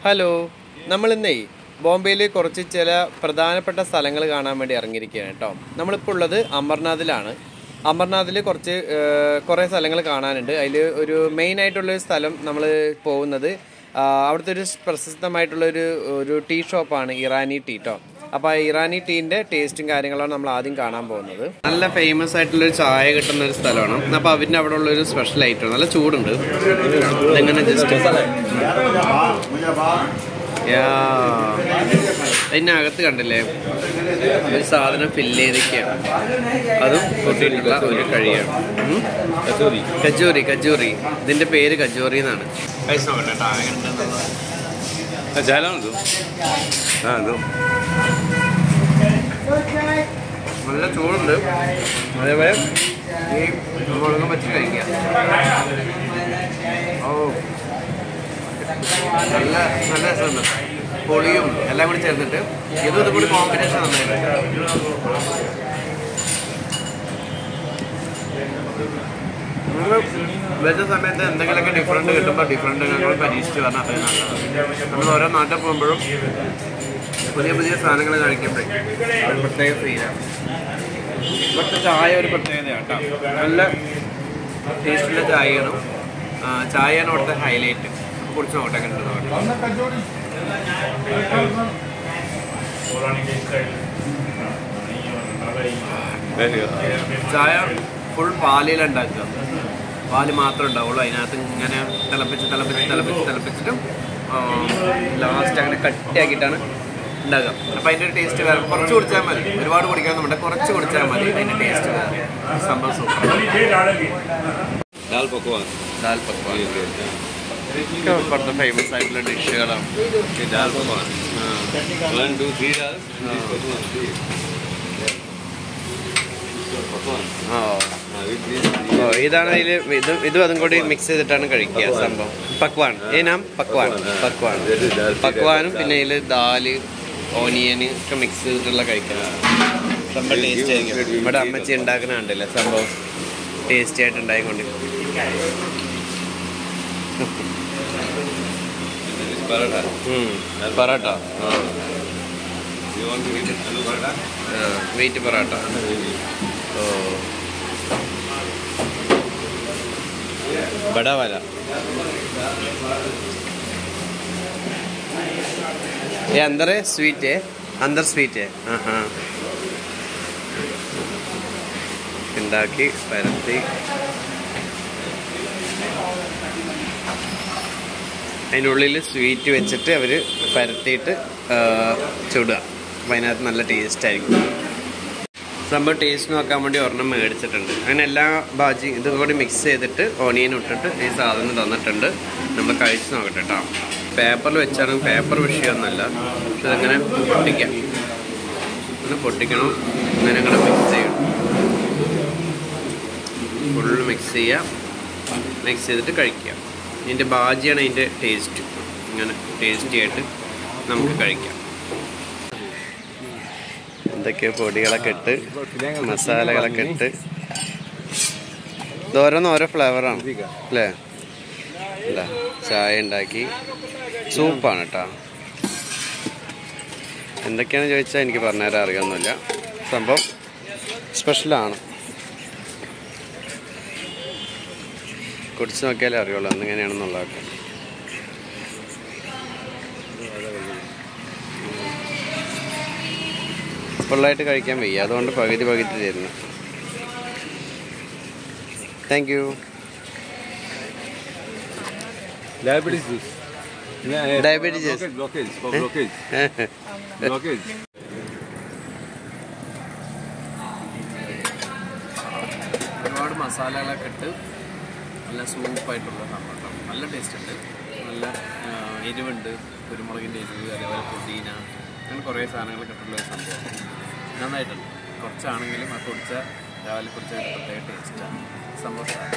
Hello നമ്മളിന്നേ ബോംബെയിൽ കുറച്ച് ചില പ്രധാനപ്പെട്ട സ്ഥലങ്ങൾ കാണാൻ വേണ്ടി ഇറങ്ങിയിരിക്കുകയാണ് കേട്ടോ നമ്മളിപ്പോൾ ഉള്ളത് അമർനാഥിലാണ് അമർനാഥിൽ കുറച്ച് ഏഹ്, കുറേ സ്ഥലങ്ങൾ കാണാനുണ്ട് അതിൽ ഒരു മെയിൻ ആയിട്ടുള്ളൊരു സ്ഥലം നമ്മൾ പോകുന്നത് ആ, അവിടുത്തെ ഒരു പ്രശസ്തമായിട്ടുള്ളൊരു ഒരു ടീ ഷോപ്പാണ് ഇറാനി ടീ കേട്ടോ അപ്പോൾ ആ ഇറാനി ടീൻ്റെ ടേസ്റ്റും കാര്യങ്ങളാണ് നമ്മൾ ആദ്യം കാണാൻ പോകുന്നത് നല്ല ഫേമസ് ആയിട്ടുള്ളൊരു ചായ കിട്ടുന്ന ഒരു സ്ഥലമാണ് അപ്പോൾ അവരിൻ്റെ അവിടെ ഉള്ളൊരു സ്പെഷ്യൽ ഐറ്റം നല്ല ചൂടുണ്ട് ഇതെങ്ങനെ ജസ്റ്റ് യാ. അതിനകത്ത് കണ്ടില്ലേ ഒരു സാധനം ഫില്ല് ചെയ്തൊക്കെയാണ് അതും പൊട്ടിയിട്ടുള്ള ഒരു കഴിയാണ് ഉം. കജൂറി കജൂറി ഇതിന്റെ പേര് കജൂറി എന്നാണ് പൈസ നോക്കട്ടെ കേട്ടോ, ആകെ ഉണ്ടെന്നുള്ളത്. ജാലാണോ ആ അതോ നല്ല ചൂടുണ്ട് അതേപോലെ ഈ മുളകും വെച്ച് കഴിക്കാം ഓ നല്ല നല്ല രസമുണ്ട് പൊളിയും എല്ലാം കൂടി ചേർന്നിട്ട് ഇതും ഇതും കൂടി കോമ്പിനേഷൻ നന്നായിട്ടുണ്ട് നിങ്ങൾ വരുന്ന സമയത്ത് എന്തെങ്കിലുമൊക്കെ ഡിഫറെൻറ്റ് കിട്ടുമ്പോൾ ഡിഫറെൻറ്റ് ഞങ്ങൾ പരീക്ഷിച്ച് പറഞ്ഞാൽ അത്രയും നല്ലതാണ് നമ്മൾ ഓരോ നാട്ടിൽ പോകുമ്പോഴും പുതിയ പുതിയ സാധനങ്ങൾ കഴിക്കുമ്പോഴേ ഒരു പ്രത്യേക ഫീലാണ് ഇവിടുത്തെ ചായ ഒരു പ്രത്യേകതയാണ് കേട്ടോ നല്ല ടേസ്റ്റുള്ള ചായയാണ് ആ, ചായയാണ് ഇവിടുത്തെ ഹൈലൈറ്റ് കുടിച്ച് നോക്കട്ടെ കണ്ടു നോക്കട്ടെ ചായ ഫുൾ പാലിലാണ് ഉണ്ടാക്കുക പാല് മാത്രമേ ഉണ്ടാവുള്ളൂ അതിനകത്ത് ഇങ്ങനെ തിളപ്പിച്ച് തിളപ്പിച്ച് തിളപ്പിച്ച് തിളപ്പിച്ചിട്ട് ലാസ്റ്റ് അങ്ങനെ കട്ടിയാക്കിയിട്ടാണ് ഉണ്ടാക്കുക അപ്പം അതിൻ്റെ ഒരു ടേസ്റ്റ് വേറെ കുറച്ച് കുടിച്ചാൽ മതി ഒരുപാട് കുടിക്കാമെന്നുണ്ട് കുറച്ച് കുടിച്ചാൽ മതി അതിൻ്റെ ടേസ്റ്റ് വേറെ സംഭവം സൂപ്പർ ദാൽ പക്വാൻ ദാൽ പക്വാൻ ഒക്കെ ഇവിടുത്തെ ഫേമസ് ആയിട്ടുള്ള ഡിഷുകളാണ് Okay, dal pakwan. One, two, three dals. Pakwan. Pakwan. ആ Ah, with this, ഓ ഇതാണ് അതിൽ ഇത് ഇതും അതും കൂടി മിക്സ് ചെയ്തിട്ടാണ് കഴിക്കുക സംഭവം പക്വാൻ ഏ നാം പക്വാൻ പക്വാൻ That is dal. പക്വാനും പിന്നെ അതിൽ ദാല് ഓനിയൻ ഒക്കെ മിക്സ് ചെയ്തിട്ടുള്ള കഴിക്കണം സംഭവം ടേസ്റ്റ് ആയിരിക്കും ഇവിടെ അമ്മച്ചി ഉണ്ടാക്കുന്ന കണ്ടില്ലേ സംഭവം ടേസ്റ്റി ആയിട്ട് ഉണ്ടായിക്കൊണ്ടിരിക്കും This is paratha. Parotta You want to eat it? Aloo paratha? Wait parotta ഓ बड़ा वाला ये अंदर है स्वीट है अंदर स्वीट है हाँ हाँ ഉണ്ടാക്കി പരത്തി അതിനുള്ളിൽ സ്വീറ്റ് വെച്ചിട്ട് അവർ പരത്തിയിട്ട് ആ, ചുടുക അപ്പം അതിനകത്ത് നല്ല ടേസ്റ്റ് ആയിരിക്കും സംഭവം ടേസ്റ്റ് നോക്കാൻ വേണ്ടി ഒരെണ്ണം മേടിച്ചിട്ടുണ്ട് അങ്ങനെ എല്ലാ ബാജി ഇതും കൂടി മിക്സ് ചെയ്തിട്ട് ഓണിയൻ ഇട്ടിട്ട് ഈ സാധനം തന്നിട്ടുണ്ട് നമ്മൾ കഴിച്ച് നോക്കട്ടെ കേട്ടോ പേപ്പറിൽ വെച്ചാലും പേപ്പർ വിഷയമൊന്നുമല്ല പക്ഷെ ഇതങ്ങനെ പൊട്ടിക്കാം ഇങ്ങനെ പൊട്ടിക്കണം ഇങ്ങനെ അങ്ങനെ മിക്സ് ചെയ്യണം ഫുള്ള് മിക്സ് ചെയ്യുക മിക്സ് ചെയ്തിട്ട് കഴിക്കുക ഇതിൻ്റെ ബാജിയാണ് അതിൻ്റെ ടേസ്റ്റ് ഇങ്ങനെ ടേസ്റ്റി ആയിട്ട് നമുക്ക് കഴിക്കാം എന്തൊക്കെയോ പൊടികളൊക്കെ ഇട്ട് മസാലകളൊക്കെ ഇട്ട് ഇത് ഓരോന്ന് ഓരോ ഫ്ലേവറാണ് അല്ലേ അല്ല ചായ ഉണ്ടാക്കി സൂപ്പാണ് കേട്ടോ എന്തൊക്കെയാണെന്ന് ചോദിച്ചാൽ എനിക്ക് പറഞ്ഞുതരാൻ അറിയാമൊന്നുമില്ല സംഭവം സ്പെഷ്യലാണ് കുടിച്ച് നോക്കിയാലേ അറിയുള്ളൂ എന്തെങ്ങനെയാണെന്നുള്ളതൊക്കെ ഫുള്ളായിട്ട് കഴിക്കാൻ വയ്യ അതുകൊണ്ട് പകുതി പകുതി തരുന്നു thank you Diabetes juice. Yeah, yeah. Diabetes juice. Blockage, blockage. For blockage. blockage. ഒരുപാട് മസാലകളൊക്കെ ഇട്ട് നല്ല സൂപ്പായിട്ടുള്ള സംഭവം നല്ല ടേസ്റ്റ് ഉണ്ട് നല്ല ആ, എരിവുണ്ട് കുരുമുളകിൻ്റെ എരിവ് അതേപോലെ പുതിന അങ്ങനെ കുറേ സാധനങ്ങളൊക്കെ ഇട്ടുള്ള ഒരു സംഭവം നന്നായിട്ടുണ്ട് കുറച്ചാണെങ്കിലും ആ കുടിച്ച രാവിലെ കുടിച്ച ഒരു പ്രത്യേക ടേസ്റ്റാണ് സംഭവം സാധനം.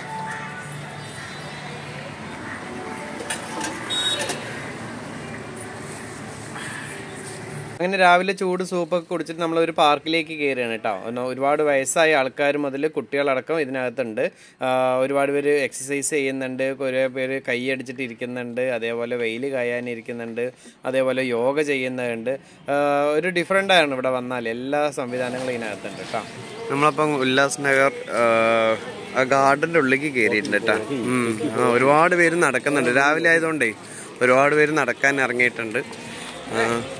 അങ്ങനെ രാവിലെ ചൂട് സൂപ്പൊക്കെ കുടിച്ചിട്ട് നമ്മൾ ഒരു പാർക്കിലേക്ക് കയറുകയാണ് കേട്ടോ ഒന്ന് ഒരുപാട് വയസ്സായ ആൾക്കാർ മുതൽ കുട്ടികളടക്കം ഇതിനകത്തുണ്ട് ആ, ഒരുപാട് പേര് എക്സസൈസ് ചെയ്യുന്നുണ്ട് കുറേ പേര് കൈയടിച്ചിട്ട് ഇരിക്കുന്നുണ്ട് അതേപോലെ വെയിൽ കായാൻ ഇരിക്കുന്നുണ്ട് അതേപോലെ യോഗ ചെയ്യുന്നുണ്ട് ആ, ഒരു ഡിഫറെൻ്റ് ആണ് ഇവിടെ വന്നാൽ എല്ലാ സംവിധാനങ്ങളും ഇതിനകത്തുണ്ട് കേട്ടോ നമ്മളപ്പം ഉല്ലാസ് നഗർ ആ ഗാർഡൻ്റെ ഉള്ളിലേക്ക് കയറിയിട്ടുണ്ട് കേട്ടോ ഉം. ആ, ഒരുപാട് പേര് നടക്കുന്നുണ്ട് രാവിലെ ആയതുകൊണ്ടേ ഒരുപാട് പേര് നടക്കാൻ ഇറങ്ങിയിട്ടുണ്ട് ആ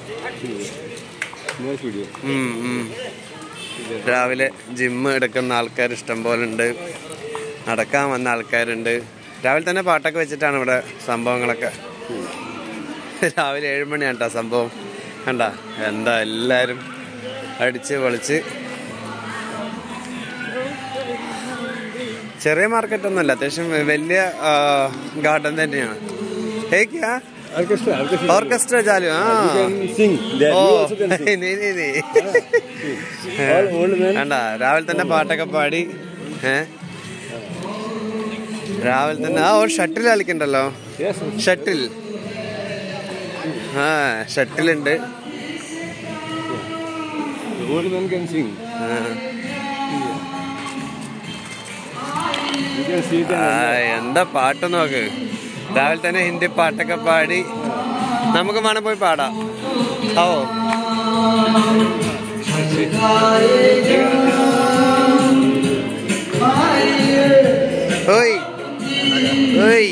Nice video. ഉം, ഉം. രാവിലെ ജിമ്മ് എടുക്കുന്ന ആൾക്കാർ ഇഷ്ടം പോലെ ഉണ്ട് നടക്കാൻ വന്ന ആൾക്കാരുണ്ട് രാവിലെ തന്നെ പാട്ടൊക്കെ വെച്ചിട്ടാണ് ഇവിടെ സംഭവങ്ങളൊക്കെ രാവിലെ ഏഴ് മണിയാണ് കേട്ടോ സംഭവം കണ്ട എന്താ എല്ലാവരും അടിച്ച് പൊളിച്ച് ചെറിയ മാർക്കറ്റ് ഒന്നുമല്ല അത്യാവശ്യം വലിയ ഗാർഡൻ തന്നെയാണ് ഏക്കാ Orchestra, orchestra. ഓർക്കസ്ട്ര ചാലു ആ You can sing. There oh you also can sing. നീ നീ നീ All old men. വേണ്ട രാവിലെ തന്നെ പാട്ടൊക്കെ പാടി ഏ രാവിലെ തന്നെ ആ ഒരു ഷട്ടിൽ കളിക്കണ്ടല്ലോ Yes. ഷട്ടിൽ ആ ഷട്ടിലുണ്ട് The old men can sing. ആ, You can see them. ആ, എന്താ പാട്ട് നോക്ക് രാവിലെ തന്നെ ഹിന്ദി പാട്ടൊക്കെ പാടി നമുക്ക് വേണം പോയി പാടാം ഓ ഓയ് ഓയ്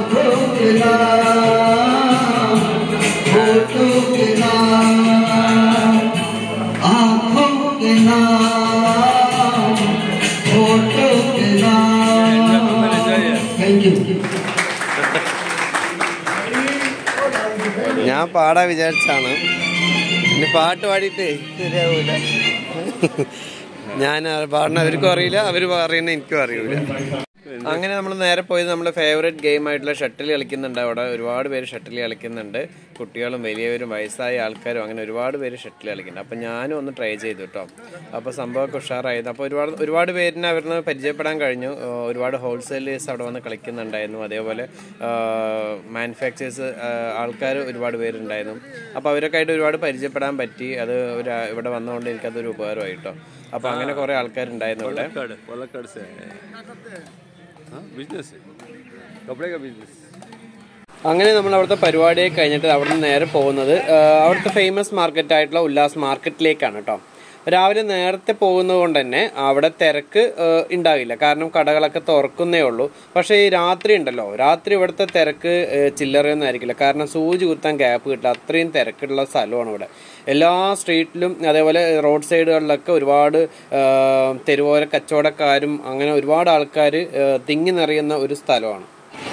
आंखों के नाम फोटो के नाम थैंक यू ഞാൻ പാടാ വിചാരിച്ചാണ് ഇനി പാട്ട് പാടിയിട്ടേ ശരിയാവൂല ഞാൻ പാടുന്ന അവർക്കും അറിയില്ല അവർ പറയുന്ന എനിക്കും അറിയൂല അങ്ങനെ നമ്മൾ നേരെ പോയത് നമ്മുടെ ഫേവറേറ്റ് ഗെയിം ആയിട്ടുള്ള ഷട്ടിൽ കളിക്കുന്നുണ്ട് അവിടെ ഒരുപാട് പേര് ഷട്ടിൽ കളിക്കുന്നുണ്ട് കുട്ടികളും വലിയവരും വയസ്സായ ആൾക്കാരും അങ്ങനെ ഒരുപാട് പേര് ഷട്ടിൽ കളിക്കുന്നുണ്ട് അപ്പം ഞാനും ഒന്ന് ട്രൈ ചെയ്തു കേട്ടോ അപ്പോൾ സംഭവമൊക്കെ ഉഷാറായിരുന്നു അപ്പോൾ ഒരുപാട് ഒരുപാട് പേരിനെ അവരിന്ന് പരിചയപ്പെടാൻ കഴിഞ്ഞു ആ, ഒരുപാട് ഹോൾസെയിലേഴ്സ് അവിടെ വന്ന് കളിക്കുന്നുണ്ടായിരുന്നു അതേപോലെ മാനുഫാക്ചേഴ്സ് ആൾക്കാർ ഒരുപാട് പേരുണ്ടായിരുന്നു അപ്പോൾ അവരൊക്കെ ആയിട്ട് ഒരുപാട് പരിചയപ്പെടാൻ പറ്റി അത് ഒരു ഇവിടെ വന്നതുകൊണ്ട് എനിക്കതൊരു ഉപകാരമായി കേട്ടോ അപ്പോൾ അങ്ങനെ കുറേ ആൾക്കാരുണ്ടായിരുന്നു ഇവിടെ Palakkad. Palakkad से है हाँ बिजनेस है कपड़े का बिजनेस അങ്ങനെ നമ്മൾ അവിടുത്തെ പരിപാടിയൊക്കെ കഴിഞ്ഞിട്ട് അവിടെ നിന്ന് നേരെ പോകുന്നത് ആ, അവിടുത്തെ ഫേമസ് മാർക്കറ്റ് ആയിട്ടുള്ള ഉല്ലാസ് മാർക്കറ്റിലേക്കാണ് കേട്ടോ രാവിലെ നേരത്തെ പോകുന്നത് കൊണ്ട് തന്നെ അവിടെ തിരക്ക് ആ, ഉണ്ടാകില്ല കാരണം കടകളൊക്കെ തുറക്കുന്നേ ഉള്ളൂ പക്ഷേ ഈ രാത്രി ഉണ്ടല്ലോ രാത്രി ഇവിടുത്തെ തിരക്ക് ആ, ചില്ലറയൊന്നും ആയിരിക്കില്ല കാരണം സൂചി കുത്താൻ ഗ്യാപ്പ് കിട്ടില്ല അത്രയും തിരക്കുള്ള സ്ഥലമാണ് ഇവിടെ എല്ലാ സ്ട്രീറ്റിലും അതേപോലെ റോഡ് സൈഡുകളിലൊക്കെ ഒരുപാട് ആ, തെരുവോര കച്ചവടക്കാരും അങ്ങനെ ഒരുപാട് ആൾക്കാർ തിങ്ങി നിറയുന്ന ഒരു സ്ഥലമാണ്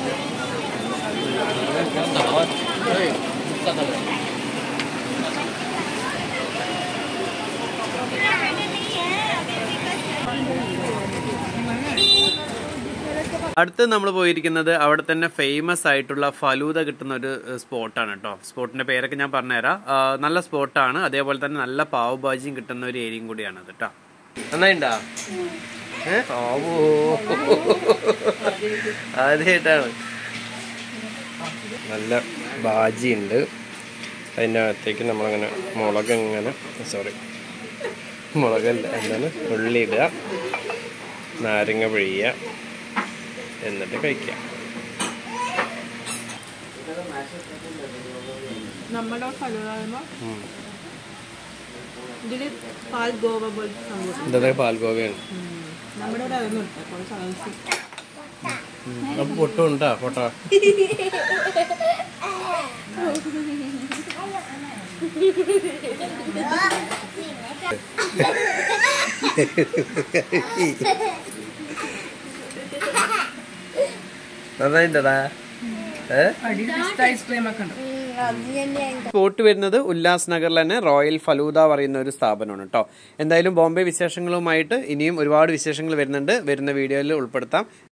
അടുത്ത് നമ്മൾ പോയിരിക്കുന്നത് അവിടെ തന്നെ ഫേമസ് ആയിട്ടുള്ള ഫലൂദ കിട്ടുന്ന ഒരു സ്പോട്ടാണ് കേട്ടോ സ്പോട്ടിന്റെ പേരൊക്കെ ഞാൻ പറഞ്ഞുതരാം ആ, നല്ല സ്പോട്ടാണ് അതേപോലെ തന്നെ നല്ല പാവ് ഭാജിയും കിട്ടുന്ന ഒരു ഏരിയയും കൂടിയാണ് അത് കേട്ടോ നന്നായിണ്ടാ ആദ്യമായിട്ടാണ് നല്ല ബാജി ഉണ്ട് അതിൻ്റെ അകത്തേക്ക് നമ്മളങ്ങനെ മുളക് ഇങ്ങനെ സോറി മുളകല്ല എന്താണ് ഉള്ളി ഇടുക നാരങ്ങ പിഴിയുക എന്നിട്ട് കഴിക്കാം നമ്മുടെ ഫലമാകുമ്പോ ഇതില് പാൽ ഗോവ പോലത്തെ സംഭവം ഇതൊക്കെ പാൽഗോവയാണ് നമ്മുടെ ഇവിടെ അതൊന്നും ഇല്ല കുറച്ച് അലസി അപ്പൊ പൊട്ടും ഉണ്ടാ ഫോട്ടോ നന്നായിട്ടടാ ഐസ്ക്രീം ഒക്കെ ഉണ്ട് സ്പോട്ട് വരുന്നത് ഉല്ലാസ് നഗറിൽ തന്നെ റോയൽ ഫലൂദ പറയുന്ന ഒരു സ്ഥാപനമാണ് കേട്ടോ എന്തായാലും ബോംബെ വിശേഷങ്ങളുമായിട്ട് ഇനിയും ഒരുപാട് വിശേഷങ്ങൾ വരുന്നുണ്ട് വരുന്ന വീഡിയോയിൽ ഉൾപ്പെടുത്താം